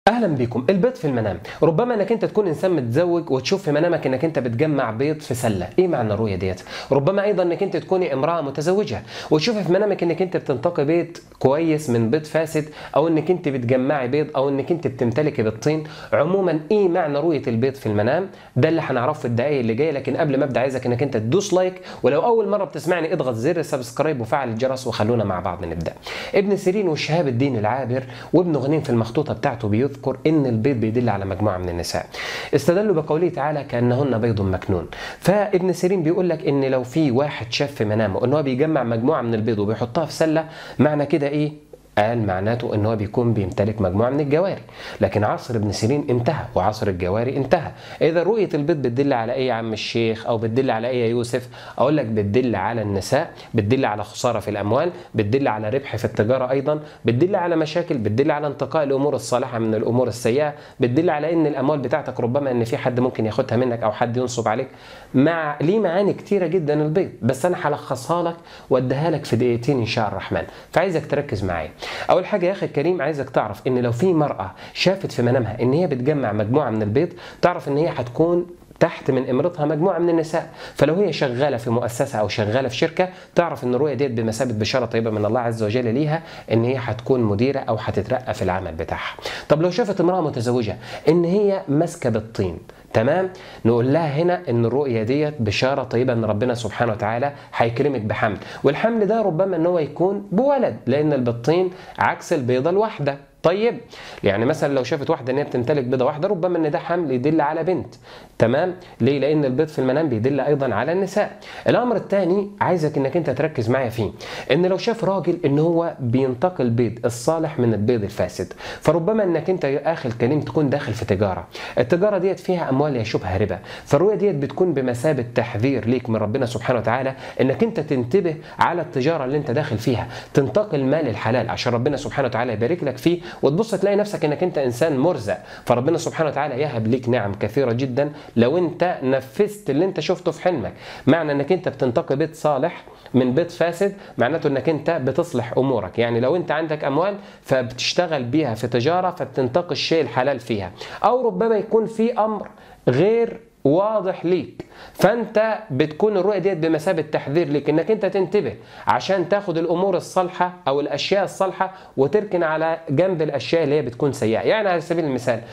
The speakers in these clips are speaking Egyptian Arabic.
اهلا بيكم البيض في المنام ربما انك انت تكون انسان متزوج وتشوف في منامك انك انت بتجمع بيض في سله ايه معنى الرؤيه ديت ربما ايضا انك انت تكوني امراه متزوجه وتشوف في منامك انك انت بتنتقي بيض كويس من بيض فاسد او انك انت بتجمعي بيض او انك انت بتمتلكي بيضتين عموما ايه معنى رؤيه البيض في المنام ده اللي هنعرفه في الدقائق اللي جايه لكن قبل ما ابدا عايزك انك انت تدوس لايك ولو اول مره بتسمعني اضغط زر سبسكرايب وفعل الجرس وخلونا مع بعض نبدا ابن سيرين وشهاب الدين العابر وابن غنيم في المخطوطه بتاعته بيذكر ان البيض بيدل على مجموعه من النساء استدلوا بقوله تعالى كانهن بيض مكنون فابن سيرين بيقول لك ان لو في واحد شاف في منامه ان هو بيجمع مجموعه من البيض وبيحطها في سله معنى كده ايه قال معناته ان هو بيكون بيمتلك مجموعه من الجواري لكن عصر ابن سيرين انتهى وعصر الجواري انتهى اذا رؤيه البيض بتدل على ايه يا عم الشيخ او بتدل على ايه يا يوسف اقول لك بتدل على النساء بتدل على خساره في الاموال بتدل على ربح في التجاره ايضا بتدل على مشاكل بتدل على انتقاء الامور الصالحه من الامور السيئه بتدل على ان الاموال بتاعتك ربما ان في حد ممكن ياخدها منك او حد ينصب عليك مع ليه معاني كتيره جدا البيض بس انا هلخصها لك واديها لك في دقيقتين ان شاء الرحمن فعايزك تركز معايا اول حاجه يا اخي الكريم عايزك تعرف ان لو في مراه شافت في منامها ان هي بتجمع مجموعه من البيض تعرف ان هي هتكون تحت من امرتها مجموعه من النساء فلو هي شغاله في مؤسسه او شغاله في شركه تعرف ان الرؤيه ديت بمثابه بشاره طيبه من الله عز وجل ليها ان هي هتكون مديره او هتترقى في العمل بتاعها طب لو شافت امراه متزوجه ان هي ماسكه بالطين تمام نقول لها هنا ان الرؤيه ديت بشاره طيبه ان ربنا سبحانه وتعالى هيكرمك بحمل والحمل ده ربما ان هو يكون بولد لان البطين عكس البيضه الواحده طيب يعني مثلا لو شافت واحده ان هي بتمتلك بيضه واحده ربما ان ده حمل يدل على بنت تمام ليه لان البيض في المنام بيدل ايضا على النساء الامر الثاني عايزك انك انت تركز معايا فيه ان لو شاف راجل ان هو بينتقي البيض الصالح من البيض الفاسد فربما انك انت يا اخي الكريم تكون داخل في تجاره التجاره ديت فيها اموال يشبه ربا فالرؤيه ديت بتكون بمثابه تحذير ليك من ربنا سبحانه وتعالى انك انت تنتبه على التجاره اللي انت داخل فيها تنتقي المال الحلال عشان ربنا سبحانه وتعالى يبارك لك فيه وتبص تلاقي نفسك انك انت انسان مرزق فربنا سبحانه وتعالى يهب ليك نعم كثيره جدا لو انت نفذت اللي انت شفته في حلمك معنى انك انت بتنتقي بيت صالح من بيت فاسد معناته انك انت بتصلح امورك يعني لو انت عندك اموال فبتشتغل بيها في تجاره فبتنتقي الشيء الحلال فيها او ربما يكون في امر غير واضح ليك فانت بتكون الرؤيه ديت بمثابه تحذير ليك انك انت تنتبه عشان تاخد الامور الصالحه او الاشياء الصالحه وتركن على جنب الاشياء اللي هي بتكون سيئه يعني على سبيل المثال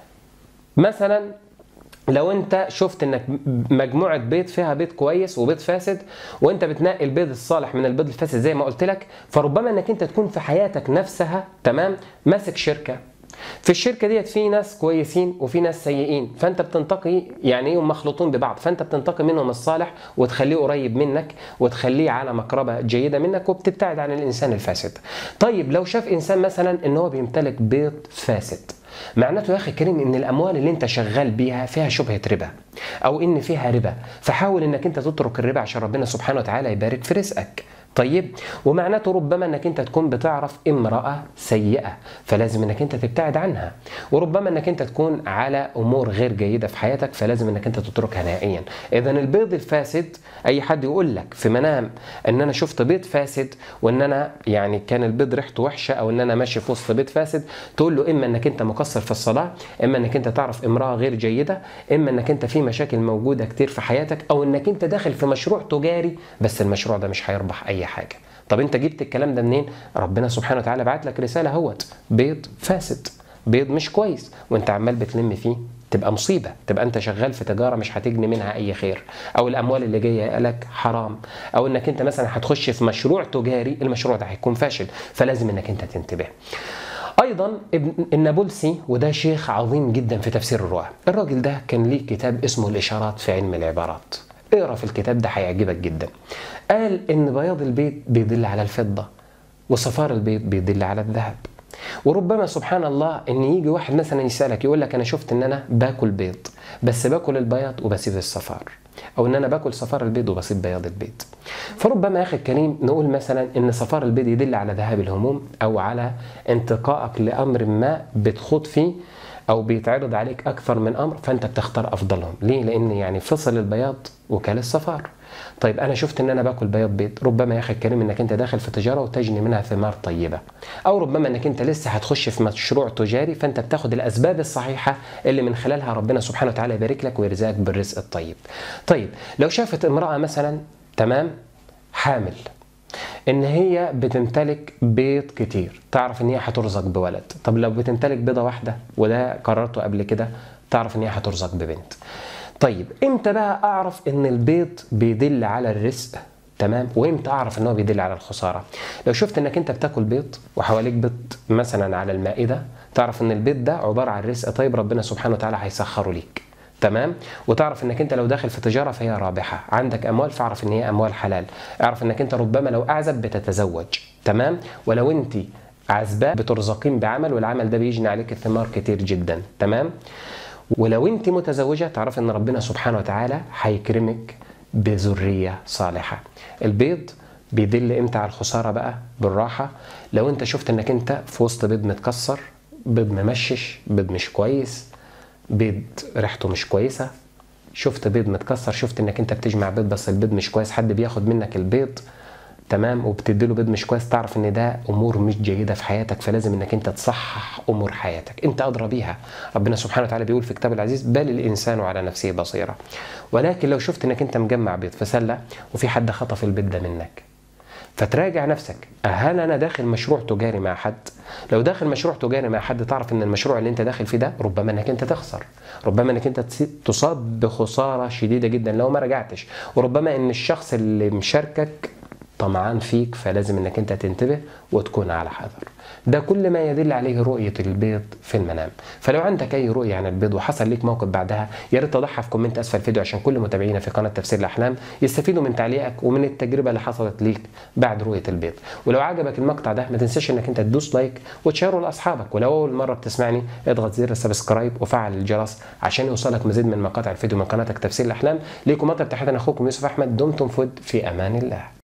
مثلا لو انت شفت انك مجموعه بيض فيها بيض كويس وبيض فاسد وانت بتنقي البيض الصالح من البيض الفاسد زي ما قلت لك فربما انك انت تكون في حياتك نفسها تمام ماسك شركه في الشركه ديت في ناس كويسين وفي ناس سيئين فانت بتنتقي يعني ايه مخلوطين ببعض فانت بتنتقي منهم الصالح وتخليه قريب منك وتخليه على مقربه جيده منك وبتبتعد عن الانسان الفاسد طيب لو شاف انسان مثلا ان هو بيمتلك بيض فاسد معناته يا اخي الكريم ان الاموال اللي انت شغال بيها فيها شبهه ربا او ان فيها ربا فحاول انك انت تترك الربا عشان ربنا سبحانه وتعالى يبارك في رزقك طيب ومعناته ربما انك انت تكون بتعرف امراه سيئه فلازم انك انت تبتعد عنها وربما انك انت تكون على امور غير جيده في حياتك فلازم انك انت تتركها نهائيا اذا البيض الفاسد اي حد يقول لك في منام ان انا شفت بيض فاسد وان انا يعني كان البيض ريحته وحشه او ان انا ماشي في وسط بيض فاسد تقول له اما انك انت مقصر في الصلاه اما انك انت تعرف امراه غير جيده اما انك انت في مشاكل موجوده كتير في حياتك او انك انت داخل في مشروع تجاري بس المشروع ده مش هيربح اي حاجه طب انت جبت الكلام ده منين ربنا سبحانه وتعالى بعت لك رساله اهوت بيض فاسد بيض مش كويس وانت عمال بتلم فيه تبقى مصيبة تبقى انت شغال في تجارة مش هتجني منها اي خير او الاموال اللي جاية لك حرام او انك انت مثلا هتخش في مشروع تجاري المشروع ده هيكون فاشل فلازم انك انت تنتبه ايضا ابن النابلسي وده شيخ عظيم جدا في تفسير الرؤى الراجل ده كان ليه كتاب اسمه الاشارات في علم العبارات اقرا في الكتاب ده هيعجبك جدا قال ان بياض البيض بيدل على الفضه وصفار البيض بيدل على الذهب وربما سبحان الله ان يجي واحد مثلا يسالك يقول لك انا شفت ان انا باكل بيض بس باكل البياض وبسيب الصفار او ان انا باكل صفار البيض وبسيب بياض البيض فربما يا اخي الكريم نقول مثلا ان صفار البيض يدل على ذهاب الهموم او على انتقائك لامر ما بتخوض فيه او بيتعرض عليك اكثر من امر فانت بتختار افضلهم ليه لان يعني فصل البياض وكال الصفار طيب انا شفت ان انا باكل بياض بيض ربما يا اخي الكريم انك انت داخل في تجاره وتجني منها ثمار طيبه او ربما انك انت لسه هتخش في مشروع تجاري فانت بتاخد الاسباب الصحيحه اللي من خلالها ربنا سبحانه وتعالى يبارك لك ويرزقك بالرزق الطيب طيب لو شافت امراه مثلا تمام حامل ان هي بتمتلك بيض كتير تعرف ان هي هترزق بولد طب لو بتمتلك بيضه واحده وده قررته قبل كده تعرف ان هي هترزق ببنت طيب امتى بقى اعرف ان البيض بيدل على الرزق تمام وامتى اعرف ان هو بيدل على الخساره لو شفت انك انت بتاكل بيض وحواليك بيض مثلا على المائده تعرف ان البيض ده عباره عن رزق طيب ربنا سبحانه وتعالى هيسخره ليك تمام وتعرف انك انت لو داخل في تجاره فهي رابحه عندك اموال فاعرف ان هي اموال حلال اعرف انك انت ربما لو اعزب بتتزوج تمام ولو انت عزباء بترزقين بعمل والعمل ده بيجني عليك الثمار كتير جدا تمام ولو انت متزوجه تعرف ان ربنا سبحانه وتعالى هيكرمك بذريه صالحه البيض بيدل امتى على الخساره بقى بالراحه لو انت شفت انك انت في وسط بيض متكسر بيض ممشش بيض مش كويس بيض ريحته مش كويسه شفت بيض متكسر شفت انك انت بتجمع بيض بس البيض مش كويس حد بياخد منك البيض تمام وبتديله بيض مش كويس تعرف ان ده امور مش جيده في حياتك فلازم انك انت تصحح امور حياتك انت ادرى بيها ربنا سبحانه وتعالى بيقول في كتاب العزيز بل الانسان على نفسه بصيره ولكن لو شفت انك انت مجمع بيض في سله وفي حد خطف البيض ده منك فتراجع نفسك هل انا داخل مشروع تجاري مع حد لو داخل مشروع تجاري مع حد تعرف ان المشروع اللي انت داخل فيه ده ربما انك انت تخسر ربما انك انت تصاب بخساره شديده جدا لو ما رجعتش وربما ان الشخص اللي مشاركك طمعان فيك فلازم انك انت تنتبه وتكون على حذر ده كل ما يدل عليه رؤية البيض في المنام فلو عندك أي رؤية عن البيض وحصل ليك موقف بعدها يا ريت تضعها في كومنت أسفل الفيديو عشان كل متابعينا في قناة تفسير الأحلام يستفيدوا من تعليقك ومن التجربة اللي حصلت ليك بعد رؤية البيض ولو عجبك المقطع ده ما تنساش انك انت تدوس لايك وتشيره لاصحابك ولو اول مره بتسمعني اضغط زر السبسكرايب وفعل الجرس عشان يوصلك مزيد من مقاطع الفيديو من قناتك تفسير الاحلام ليكم مطلب تحيه اخوكم يوسف احمد دمتم فد في امان الله